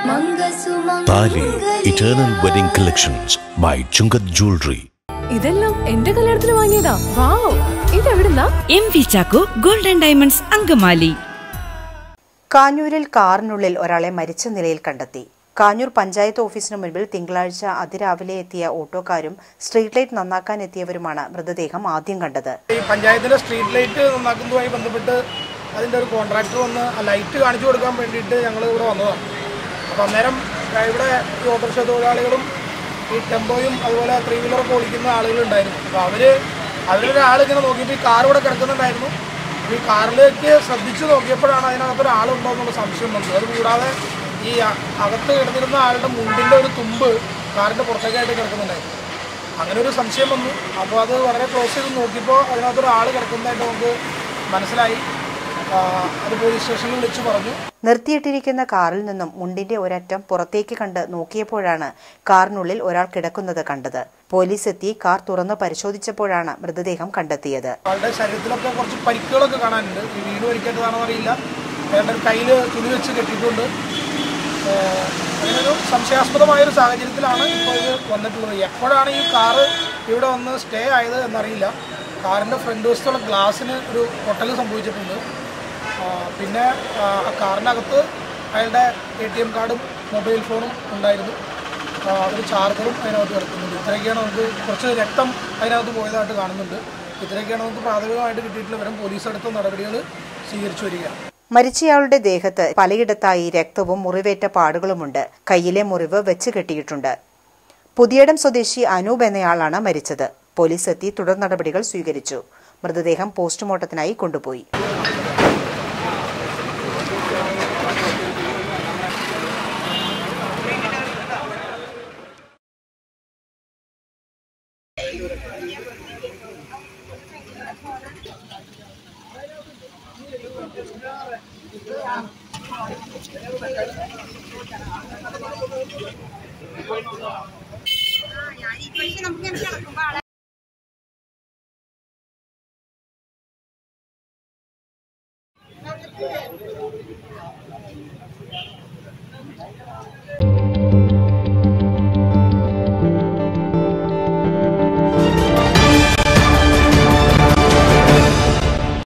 താലി eternal wedding collections by Chungath jewellery ഇതെല്ലാം എന്റെ കല്യാണത്തിന് വാങ്ങിയതാ വാവ് ഇതെവിടുന്നാ M V Chacko golden diamonds Angamaly കാഞ്ഞൂരിൽ കാറിനുള്ളിൽ ഒരാളെ മരിച്ച നിലയിൽ കണ്ടെത്തി കാഞ്ഞൂർ പഞ്ചായത്ത് ഓഫീസിന് മുൻപിൽ തിങ്കളാഴ്ച അതിരാവിലെ എത്തിയ ഓട്ടോക്കാരും സ്ട്രീറ്റ് ലൈറ്റ് നന്നാക്കാൻ എത്തിയവരുമാണ് മൃതദേഹം ആദ്യം കണ്ടത് ഈ പഞ്ചായത്തിലെ സ്ട്രീറ്റ് ലൈറ്റ് നന്നാക്കുന്നതുമായി ബന്ധപ്പെട്ട് അതിൻ്റെ ഒരു കോൺട്രാക്ടർ വന്ന് ആ ലൈറ്റ് കാണിച്ചു കൊടുക്കാൻ വേണ്ടിയിട്ട് ഞങ്ങൾ ഇവിടെ വന്നതാണ് അപ്പോൾ അന്നേരം ആ ഇവിടെ ഈ ഓട്ടോറിക്ഷ തൊഴിലാളികളും ഈ ടെമ്പോയും അതുപോലെ ത്രീ വീലറൊക്കെ ഓടിക്കുന്ന ആളുകളുണ്ടായിരുന്നു അപ്പോൾ അവർ അതിലൊരാൾ ഇങ്ങനെ നോക്കിയിട്ട് ഈ കാർ ഇവിടെ കിടക്കുന്നുണ്ടായിരുന്നു അപ്പോൾ ഈ കാറിലേക്ക് ശ്രദ്ധിച്ചു നോക്കിയപ്പോഴാണ് അതിനകത്ത് ഒരാളുണ്ടോ എന്നുള്ള സംശയം വന്നത് അത് കൂടാതെ ഈ അ- അകത്ത് കിടന്നിരുന്ന ആളുടെ മുണ്ടിൻ്റെ ഒരു തുമ്പ് കാറിൻ്റെ പുറത്തേക്കായിട്ട് കിടക്കുന്നുണ്ടായിരുന്നു അങ്ങനെ ഒരു സംശയം വന്നു അപ്പോൾ അത് വളരെ ക്ലോസ് ചെയ്ത് നോക്കിയപ്പോൾ അതിനകത്തൊരു ആൾ കിടക്കുന്നതായിട്ട് നമുക്ക് മനസ്സിലായി ആ, അത് പോലീസ് സ്റ്റേഷനിൽ വിളിച്ച് പറഞ്ഞു നിർത്തിയിട്ടിരിക്കുന്ന കാറിൽ നിന്നും മുണ്ടിന്റെ ഒരറ്റം പുറത്തേക്ക് കണ്ട് നോക്കിയപ്പോഴാണ് കാറിനുള്ളിൽ ഒരാൾ കിടക്കുന്നത് കണ്ടത് പോലീസ് എത്തി കാർ തുറന്ന് പരിശോധിച്ചപ്പോഴാണ് മൃതദേഹം കണ്ടെത്തിയത് ആളുടെ ശരീരത്തിലൊക്കെ കുറച്ച് പരിക്കുകളൊക്കെ കാണാനുണ്ട് ഈ വീട് പരിക്കേറ്റതാണോ അറിയില്ല അയാളുടെ കയ്യിൽ തുണി വെച്ച് കെട്ടിയിട്ടുണ്ട് ആ, അങ്ങനൊരു സംശയാസ്പദമായൊരു സാഹചര്യത്തിലാണ് ഇപ്പോൾ ഇത് വന്നിട്ടുള്ളത് എപ്പോഴാണ് ഈ കാറ് ഇവിടെ വന്ന് സ്റ്റേ ആയത് എന്നറിയില്ല കാറിൻ്റെ ഫ്രണ്ട് വശത്തുള്ള ഗ്ലാസ്സിന് ഒരു പൊട്ടൽ സംഭവിച്ചിട്ടുണ്ട് ആ, പിന്നെ ആ, ആ കാറിനകത്ത് അയാളുടെ എ ടി എം കാർഡും മൊബൈൽ ഫോണും ഉണ്ടായിരുന്നു ആ, ഒരു ചാർജറും അതിനകത്ത് കിടക്കുന്നുണ്ട് ഇത്രയൊക്കെയാണ് നമുക്ക് കുറച്ച് രക്തം അതിനകത്ത് പോയതായിട്ട് കാണുന്നുണ്ട് ഇത്രയൊക്കെയാണ് നമുക്ക് പ്രാഥമികമായിട്ട് കിട്ടിയിട്ടുള്ള വിവരം പോലീസ് എടുത്ത നടപടികൾ സ്വീകരിച്ചു വരികയാണ് മരിച്ചയാളുടെ ദേഹത്ത് പലയിടത്തായി രക്തവും മുറിവേറ്റ പാടുകളുമുണ്ട് കയ്യിലെ മുറിവ് വെച്ച് കെട്ടിയിട്ടുണ്ട് പുതിയടം സ്വദേശി അനൂപ് എന്നയാളാണ് മരിച്ചത് പോലീസ് എത്തി തുടർ നടപടികൾ സ്വീകരിച്ചു മൃതദേഹം പോസ്റ്റ്മോർട്ടത്തിനായി കൊണ്ടുപോയി ഞാൻ ഈ പ്രാവശ്യം നമുക്ക് ഇങ്ങനെ കിടക്കുമ്പോ ആളെ